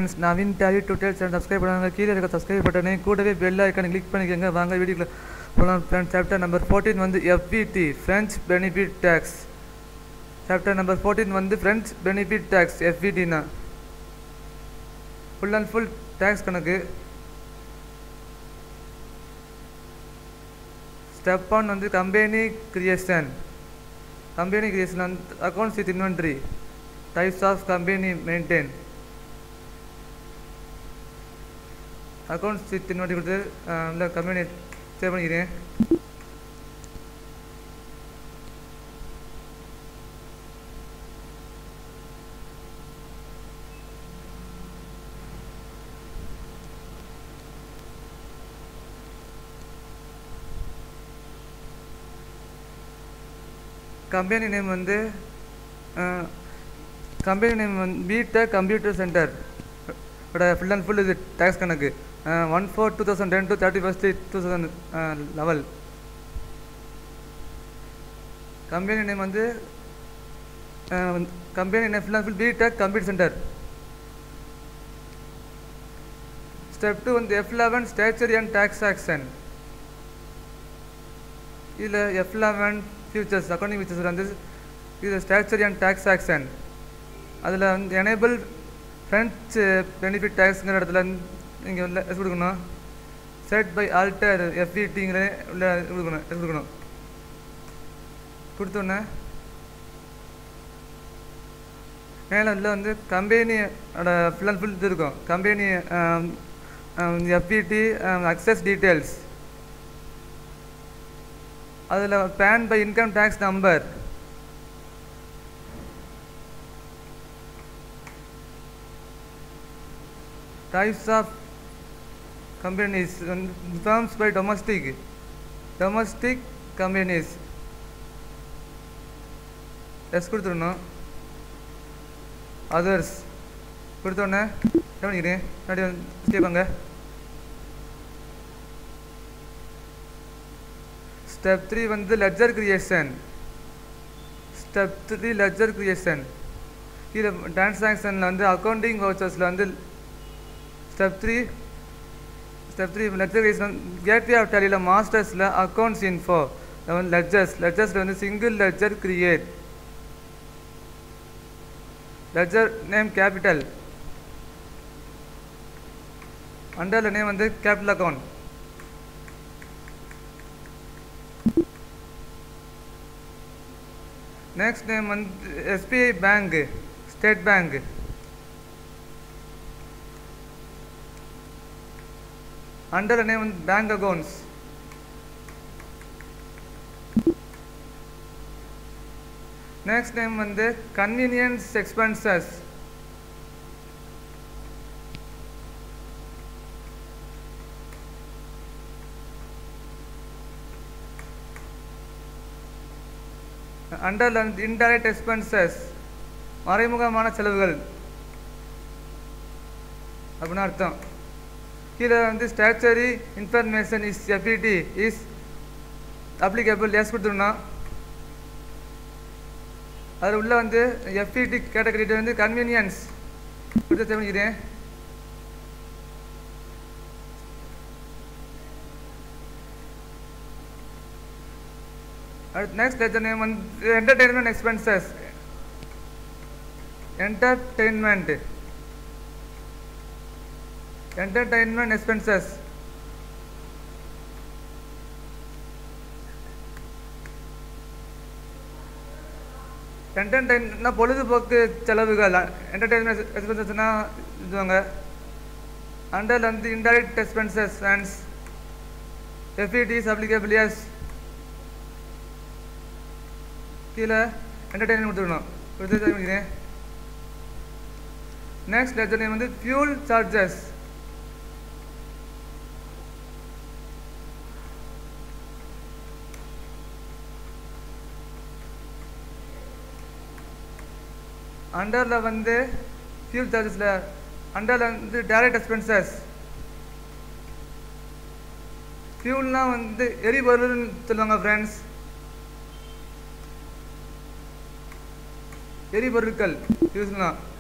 friends Naveen Tally tutorial channel subscribe பண்ணுவாங்க கீழே இருக்க சப்ஸ்கிரைப் பட்டனை கூடவே பெல் ஐக்கானை கிளிக் பண்ணிக்கோங்க வாங்க வீடியோக்குள்ள போகலாம் ஃப்ரெண்ட்ஸ் சாப்டர் நம்பர் ஃபோர்டீன் வந்து FBT fringe benefit tax chapter number fourteen வந்து ஃப்ரெண்ட்ஸ் பெனிஃபிட் டேக்ஸ் எஃபிடினா ஃபுல் அண்ட் ஃபுல் டேக்ஸ் கணக்கு ஸ்டெப் ஒன் வந்து கம்பெனி கிரியேஷன் கம்பெனி கிரியேஷன் வந்து accounts with inventory types of company maintain accounts with inventory கொடுத்து இல்லை company save பண்ணிக்கிறேன் company name வந்து company name வந்து BTech computer centre full and full இது tax கணக்கு one four two thousand ten to thirty first two thousand level company name வந்து company name full and full BTech computer centre step two வந்து F eleven statutory and taxation இதில் F eleven features accounting features வந்து இது ஸ்டாச்சரி and tax action அதில் வந்து enable friends benefit டேக்ஸுங்கிற இடத்துல நீங்கள் உள்ள எஸ் கொடுக்கணும் செட் பை ஆல்டர் எஃப்இடிங்கிற உள்ள கொடுக்கணும் எஸ் கொடுக்கணும் கொடுத்தோன்னே மேலே உள்ள வந்து கம்பெனியோட ஃபுல் அண்ட் ஃபுல் இது இருக்கும் கம்பெனி எஃப்இடி அக்சஸ் டீட்டெயில்ஸ் அதில் PAN by income tax number types of companies forms by domestic domestic companies yes கொடுத்துடணும் அதர்ஸ் கொடுத்தோடனே என்ன பண்ணிக்கிறேன் முன்னாடி கேட்பாங்க ஸ்டெப் த்ரீ வந்து ledger creation step three ledger creation இது டிரான்சாக்ஷனில் வந்து அக்கௌண்டிங் வவுச்சர்ஸில் வந்து step three step three ledger creation gateway of டேலியில் மாஸ்டர்ஸில் அக்கௌண்ட்ஸ் இன்ஃபோ வந்து லெட்ஜர்ஸ் லெட்ஜர்ஸில் வந்து single ledger create ledger name capital அண்டரில் நேம் வந்து கேபிட்டல் அக்கௌண்ட் next name வந்து SBI bank state bank under the name வந்து bank accounts next name வந்து convenience expenses under indirect expenses மறைமுகமான செலவுகள் அப்படின்னு அர்த்தம் கீழே வந்து statutory information is FBT is applicable yes கொடுத்துருந்தோம் அதில் உள்ள வந்து எஃபிடி கேட்டகரி வந்து கன்வீனியன்ஸ் கொடுத்து தெரிஞ்சுக்கிறேன் next let the name one entertainment expenses entertainment entertainment expenses என்டர்டைன்னா பொழுதுபோக்கு செலவுகள் என்டர்டைன்மெண்ட் எக்ஸ்பென்சஸ்னால் இதுவாங்க அண்டர் வந்து இன்டைரக்ட் எக்ஸ்பென்சஸ் அண்ட்ஸ் எஃப்இடிஸ் அப்ளிகபிள் எஸ் கீழே என்டர்டெயின்மெண்ட் கொடுத்துக்கணும் கொடுத்து தெரிஞ்சுக்கிறேன் நெக்ஸ்ட் லெஜர் நேம் வந்து ஃபியூல் சார்ஜஸ் அண்டரில் வந்து ஃபியூல் சார்ஜஸில் அண்டரில் வந்து டைரக்ட் எக்ஸ்பென்சஸ் ஃபியூல்னால் வந்து எரிபொருள்னு சொல்லுவாங்க ஃப்ரெண்ட்ஸ் எரிபொருட்கள் யூஸ்லாம்